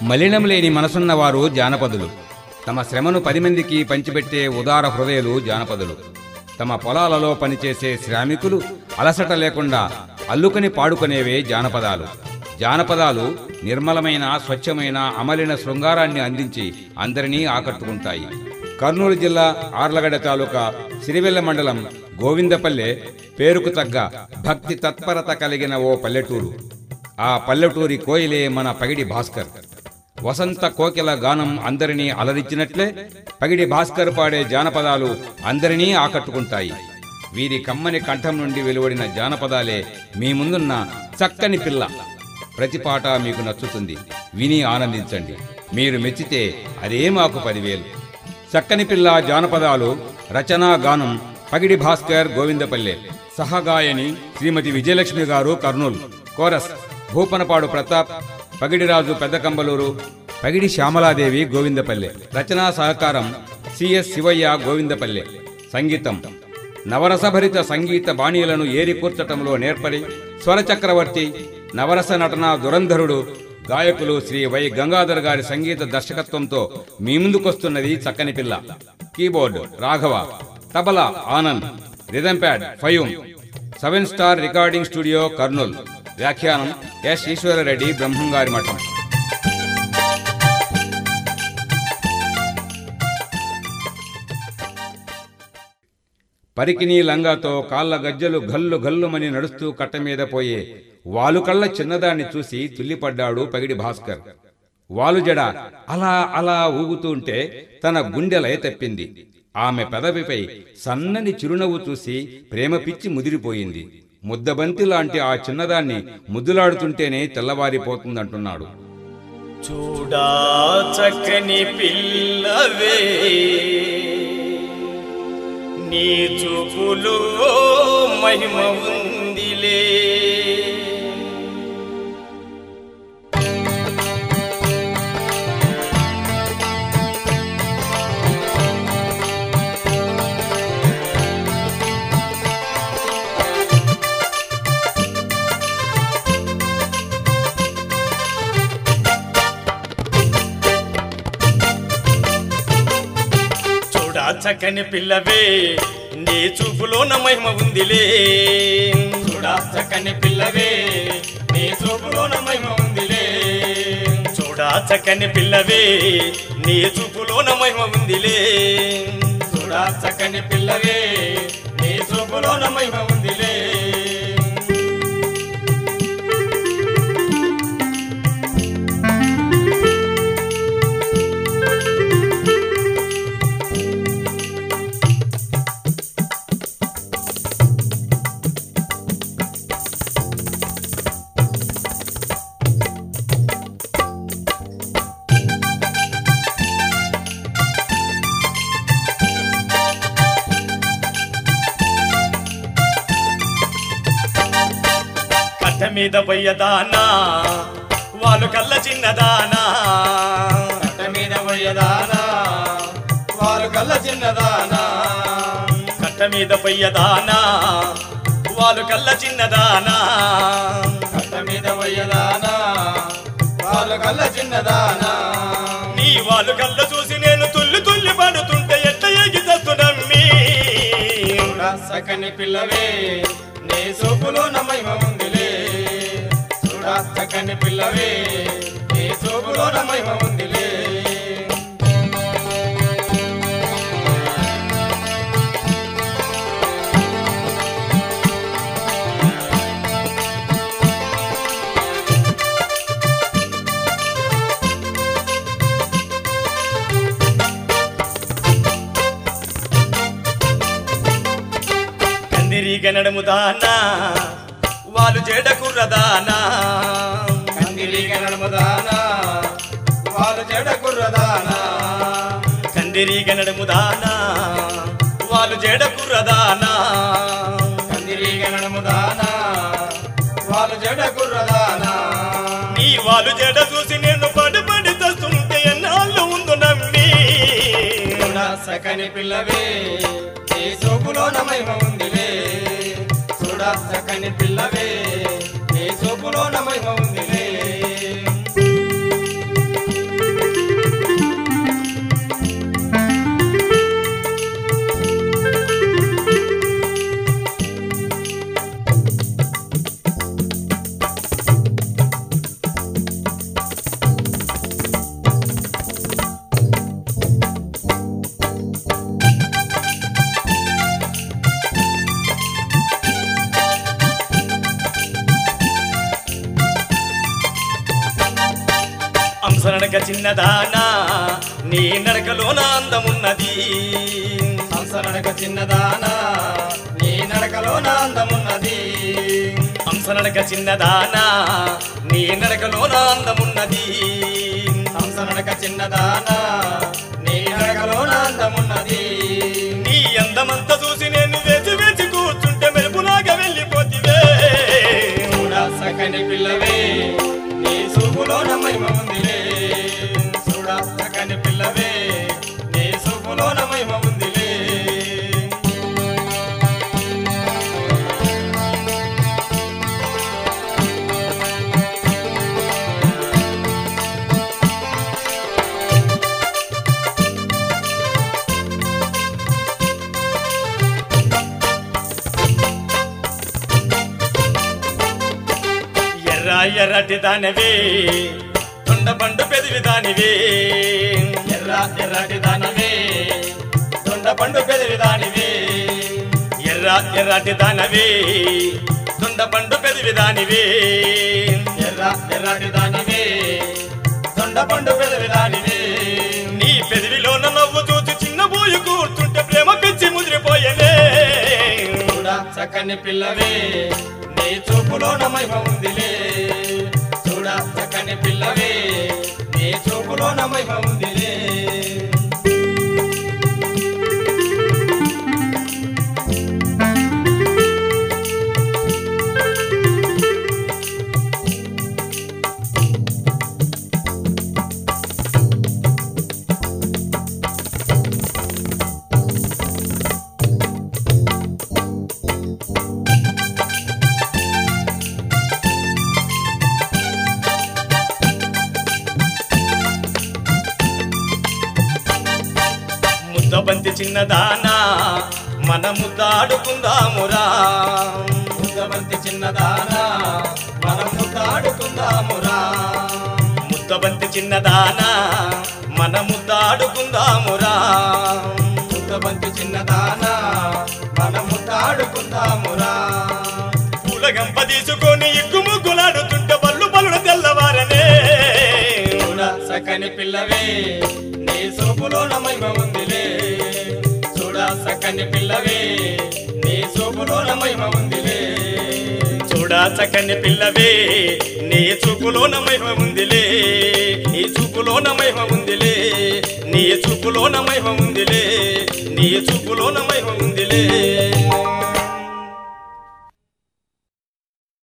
మలినం లేని మనసున్నవారు జానపదులు తమ శ్రమను పది మందికి పంచిపెట్టే ఉదార హృదయులు జానపదులు తమ పొలాలలో పనిచేసే శ్రామికులు అలసట లేకుండా అల్లుకొని పాడుకునేవే జానపదాలు జానపదాలు నిర్మలమైన స్వచ్ఛమైన అమలిన శృంగారాన్ని అందించి అందరినీ ఆకట్టుకుంటాయి కర్నూలు జిల్లా ఆర్లగడ్డ తాలూకా సిరివెల్ల మండలం గోవిందపల్లె పేరుకు తగ్గ భక్తి తత్పరత కలిగిన ఓ పల్లెటూరు ఆ పల్లెటూరి కోయిలే మన పగిడి భాస్కర్ వసంత కోకిల గానం అందరినీ అలరించినట్లే పగిడి భాస్కర్ పాడే జానపదాలు అందరినీ ఆకట్టుకుంటాయి వీరి కమ్మని కంఠం నుండి వెలువడిన జానపదాలే మీ ముందున్న చక్కని పిల్ల ప్రతి పాట మీకు నచ్చుతుంది విని ఆనందించండి మీరు మెచ్చితే అదే మాకు పదివేలు చక్కని పిల్ల జానపదాలు రచనా గానం పగిడి భాస్కర్ గోవిందపల్లె సహగాయని శ్రీమతి విజయలక్ష్మి గారు కర్నూలు కోరస్ భూపనపాడు ప్రతాప్ పగిడిరాజు పెద్దకంబలూరు పగిడి శ్యామలాదేవి గోవిందపల్లె రచనా సహకారం సిఎస్ శివయ్య గోవిందపల్లె సంగీతం నవరసభరిత సంగీత బాణీలను ఏరికూర్చటంలో నేర్పరి స్వరచక్రవర్తి నవరస నటన దురంధరుడు గాయకులు శ్రీ వై గంగాధర్ గారి సంగీత దర్శకత్వంతో మీ ముందుకొస్తున్నది చక్కని పిల్ల keyboard Raghava tabla Anand rhythm pad Fayum seven star recording studio Kurnool వ్యాఖ్యానం ఎస్ ఈశ్వరరెడ్డి బ్రహ్మంగారి మఠం పరికినీ లంగాతో కాళ్ళ గజ్జలు గల్లు గల్లుమని నడుస్తూ కట్ట మీద పోయే వాలుకళ్ళ చిన్నదాన్ని చూసి తుల్లిపడ్డాడు పగిడి భాస్కర్ వాలుజడ అలా అలా ఊగుతుంటే తన గుండెలయ తప్పింది ఆమె పెదవిపై సన్నని చిరునవ్వు చూసి ప్రేమ పిచ్చి ముదిరిపోయింది ముద్దబంతి లాంటి ఆ చిన్నదాన్ని ముద్దులాడుతుంటేనే తెల్లవారిపోతుందంటున్నాడు చూడా చక్కని పిల్లవే నీ చూపులో మహిమ ఉందిలే చూడా చక్కని పిల్లవే నీ చూపులో నా మహిమ ఉందిలే చూడా చక్కని పిల్లవే నీ చూపులో నా మహిమ ఉందిలే చూడా చక్కని పిల్లవే నీ చూపులో నా మహిమ ఉందిలే చూడా చక్కని పిల్లవే నీ చూపులో నా మహిమ ఉందిలే కట్ట మీద పోయదానా వాళ్ళు కళ్ళ చిన్నదానా కట్ట మీద పోయదానా వాళ్ళు కళ్ళ చిన్నదానా కట్ట మీద పోయదానా వాళ్ళు కళ్ళ చిన్నదానా కట్ట మీద పోయదానా వాళ్ళు కళ్ళ చిన్నదానా నీ వాళ్ళు కళ్ళ చూసి నేను తుల్లి తుల్లి పడుతుంటే ఎట్ట ఎగి చస్తునమ్మి సకని పిల్లవే నీ సోపులో నమహిమ ఉందిలే చూడా సకని పిల్లవే నీ సోపులో నమహిమ ఉందిలే కందిరీగ నడుము దానా వాళ్ళు జడ కుర్రదానా కందిరీగ నడుము దానా వాళ్ళు జడ కుర్రదానా కందిరీగ నడుము దానా వాళ్ళు జడ కుర్రదానా కందిరీగ నడుము దానా వాళ్ళు జడ కుర్రదానా నీ వాళ్ళు జడ చూసి నేను పడి పడి తస్తుంటే ఎన్నాళ్ళు ఉందో నమ్మి సకని పిల్లవే నీ సోపులో నమైమ ఉందిలే చూడా సకని పిల్లవే నీ సోపులో నమైమ ఉందిలే హంసనడక చిన్నదానా నీ నడకలోన అందమున్నది హంసనడక చిన్నదానా నీ నడకలోన అందమున్నది హంసనడక చిన్నదానా నీ నడకలోన అందమున్నది హంసనడక చిన్నదానా నీ నడకలోన అందమున్నది నీ అందమంతా చూసి నేను వేచి వేచి కూర్చుంటే మెరుపులాగా వెళ్ళిపోతివే చూడా సకని పిల్లవే నీ చూపులోన మహిమ ఉందిలే చూడా సకని పిల్లవే నీ చూపులోన మహిమ ఉందిలే ఎర్ర ఎర్రటి దానివే తొండబండు పెదివి దానివే ఎర్ర ఎర్రటి దానివే దొండ పండు పెదవి దానివే ఎర్ర ఎర్రటి దానవే తొండబండు పెదివి దానివే ఎర్ర ఎర్రటి దానివే దొండ పండు పెదవి దానివే నీ పెదివిలోన నవ్వు చూసి చిన్న బోయి కూర్చుంటే ప్రేమ పిచ్చి ముదిరిపోయేనే చూడా చక్కని పిల్లవే నీ చూపులోన మహిమ ఉందిలే చూడా చక్కని పిల్లవే నీ చూపులోన మహిమ ఉందిలే ముద్దబంతి చిన్నదానా మన ముద్దాడుకుందామురా ముద్దబంతి చిన్నదానా మనం ముద్దాడుకుందామురా ముద్దబంతి చిన్నదానా మన ముద్దాడుకుందామురా ముద్దబంతి చిన్నదానా మనం ముద్దాడుకుందామురా పూల గంప తీసుకొని ఇగ్గు ముగ్గులాడుతుంటే బల్లు బల్లుడు తెల్లవారనే చూడా సకని పిల్లవే నీ చూపులోన మహిమ ఉందిలే చూడా సకని పిల్లవే నీ చూపులోన మహిమ ఉందిలే చూడా చక్కని పిల్లవే నీ చూపులోన మహిమ ఉందిలే నీ చూపులోన మహిమ ఉందిలే నీ చూపులోన మహిమ ఉందిలే నీ చూపులోన మహిమ ఉందిలే